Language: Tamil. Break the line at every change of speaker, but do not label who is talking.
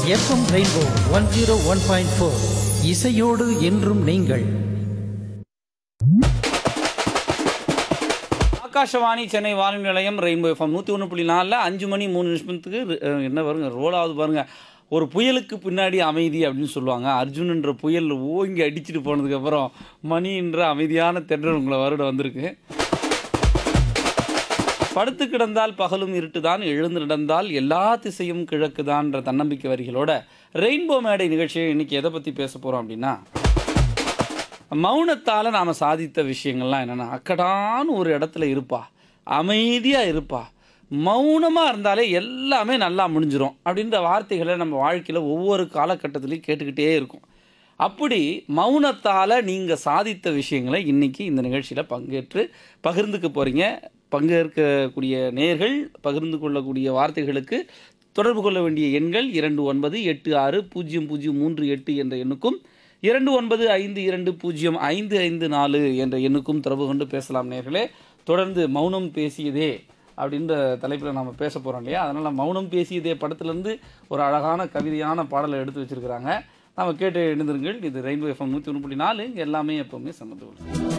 FM Rainbow one zero one point four இசையோடு என்றும் நீங்கள்
ஆகாஷவாணி சென்னை வானொலி நிலையம் ரெயின்போ எஃப்எம் நூற்றி ஒன்று புள்ளி நாலில் அஞ்சு மணி மூணு நிமிஷத்துக்கு அஹ், என்ன பாருங்க ரோல் ஆகுது பாருங்க ஒரு புயலுக்கு பின்னாடி அமைதி அப்படின்னு சொல்லுவாங்க அர்ஜுன்ன்ற புயல் ஓங்கி அடிச்சுட்டு போனதுக்கப்புறம் மணின்ற அமைதியான தென்றல் உங்களை வருட வந்திருக்கு படுத்து கிடந்தால் பகலும் இருட்டுதான் எழுந்து நடந்தால் எல்லா திசையும் கிழக்குதான்ற தன்னம்பிக்கை வரிகளோட ரெயின்போ மேடை நிகழ்ச்சியை இன்னைக்கு எதை பற்றி பேச போகிறோம் அப்படின்னா மௌனத்தால் நாம் சாதித்த விஷயங்கள்லாம் என்னென்னா அக்கடான்னு ஒரு இடத்துல இருப்பா அமைதியாக இருப்பா மௌனமாக இருந்தாலே எல்லாமே நல்லா முடிஞ்சிரும் அப்படின்ற வார்த்தைகளை நம்ம வாழ்க்கையில் ஒவ்வொரு காலகட்டத்திலையும் கேட்டுக்கிட்டே இருக்கும் அப்படி மௌனத்தால் நீங்கள் சாதித்த விஷயங்களை இன்றைக்கி இந்த நிகழ்ச்சியில் பங்கேற்று பகிர்ந்துக்க போகிறீங்க பங்கேற்கக்கூடிய நேர்கள் பகிர்ந்து கொள்ளக்கூடிய வார்த்தைகளுக்கு தொடர்பு கொள்ள வேண்டிய எண்கள் இரண்டு ஒன்பது எட்டு ஆறு பூஜ்ஜியம் பூஜ்ஜியம் மூன்று எட்டு என்ற எண்ணுக்கும் இரண்டு ஒன்பது ஐந்து இரண்டு பூஜ்ஜியம் ஐந்து ஐந்து நாலு என்ற எண்ணுக்கும் தொடர்பு கொண்டு பேசலாம் நேர்களே தொடர்ந்து மௌனம் பேசியதே அப்படின்ற தலைப்பில் நம்ம பேச போகிறோம் இல்லையா அதனால் மௌனம் பேசியதே படத்துலேருந்து ஒரு அழகான கவிதையான பாடலை எடுத்து வச்சுருக்கிறாங்க நம்ம கேட்டு எழுந்திருங்கள் இது ரெயின்போ எஃப்எம் நூற்றி ஒன்று புள்ளி நாலு இங்க எல்லாமே எப்போவுமே சம்மந்தம்